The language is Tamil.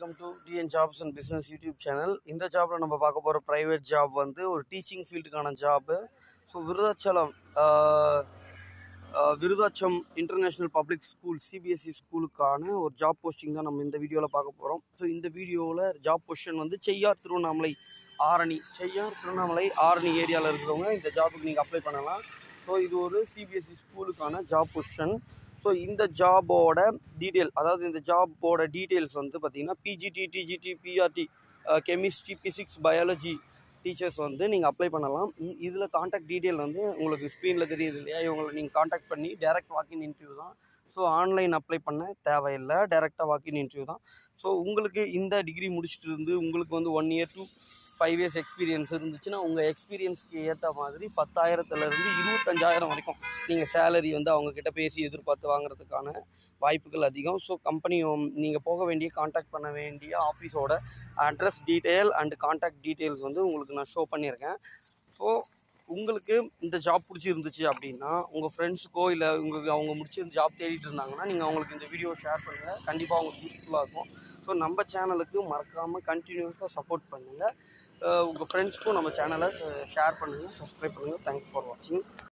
welcome to TN jobs and business YouTube channel இந்த ஜாபில் நம்ம பார்க்க போகிற ப்ரைவேட் ஜாப் வந்து ஒரு டீச்சிங் ஃபீல்டுக்கான job so Virudhachalam ah, ah, Virudhachalam international public school CBSE ஸ்கூலுக்கான ஒரு ஜாப் போஸ்டிங் தான் நம்ம இந்த வீடியோவில் பார்க்க போகிறோம் ஸோ இந்த வீடியோவில் ஜாப் பொசிஷன் வந்து செய்யார் திருவண்ணாமலை ஆரணி செய்யார் திருவண்ணாமலை ஆரணி ஏரியாவில் இருக்கிறவங்க இந்த ஜாபுக்கு நீங்கள் அப்ளை பண்ணலாம் ஸோ இது ஒரு சிபிஎஸ்சி ஸ்கூலுக்கான ஜாப் பொசிஷன் ஸோ இந்த ஜாபோட டீட்டெயில் அதாவது இந்த ஜாபோட டீட்டெயில்ஸ் வந்து பார்த்தீங்கன்னா PGT TGT PRT chemistry physics biology teachers வந்து நீங்கள் அப்ளை பண்ணலாம் இதில் காண்டாக்ட் டீட்டெயில் வந்து உங்களுக்கு ஸ்க்ரீனில் தெரியுது இல்லையா இவங்களை நீங்கள் காண்டாக்ட் பண்ணி டேரக்ட் வாக்கின் இன்டர்வியூ தான் ஸோ ஆன்லைன் அப்ளை பண்ண தேவையில்லை டேரெக்டாக வாக்கின் இன்டர்வியூ தான் ஸோ உங்களுக்கு இந்த டிகிரி முடிச்சுட்டு இருந்து உங்களுக்கு வந்து one year to five years experience இருந்துச்சுன்னா உங்கள் எக்ஸ்பீரியன்ஸ்க்கு ஏற்ற மாதிரி பத்தாயிரத்துலேருந்து இருபத்தஞ்சாயிரம் வரைக்கும் நீங்கள் சேலரி வந்து அவங்கக்கிட்ட பேசி எதிர்பார்த்து வாங்குறதுக்கான வாய்ப்புகள் அதிகம் ஸோ கம்பெனி நீங்கள் போக வேண்டிய காண்டாக்ட் பண்ண வேண்டிய ஆஃபீஸோட address detail and contact details வந்து உங்களுக்கு நான் ஷோ பண்ணியிருக்கேன் ஸோ உங்களுக்கு இந்த ஜாப் பிடிச்சிருந்துச்சு அப்படின்னா உங்கள் ஃப்ரெண்ட்ஸுக்கோ இல்லை உங்களுக்கு அவங்க முடிச்சிருந்து ஜாப் தேடிட்டு இருந்தாங்கன்னா நீங்கள் அவங்களுக்கு இந்த வீடியோ ஷேர் பண்ணுங்கள் கண்டிப்பாக அவங்களுக்கு யூஸ்ஃபுல்லாக இருக்கும் ஸோ நம்ம சேனலுக்கு மறக்காமல் கண்டினியூஸாக சப்போர்ட் பண்ணுங்கள் உங்கள் ஃப்ரெண்ட்ஸ்க்கும் நம்ம சேனலை ஷேர் பண்ணுங்கள் சப்ஸ்கிரைப் பண்ணுங்கள் தேங்க்ஸ் ஃபார் வாட்சிங்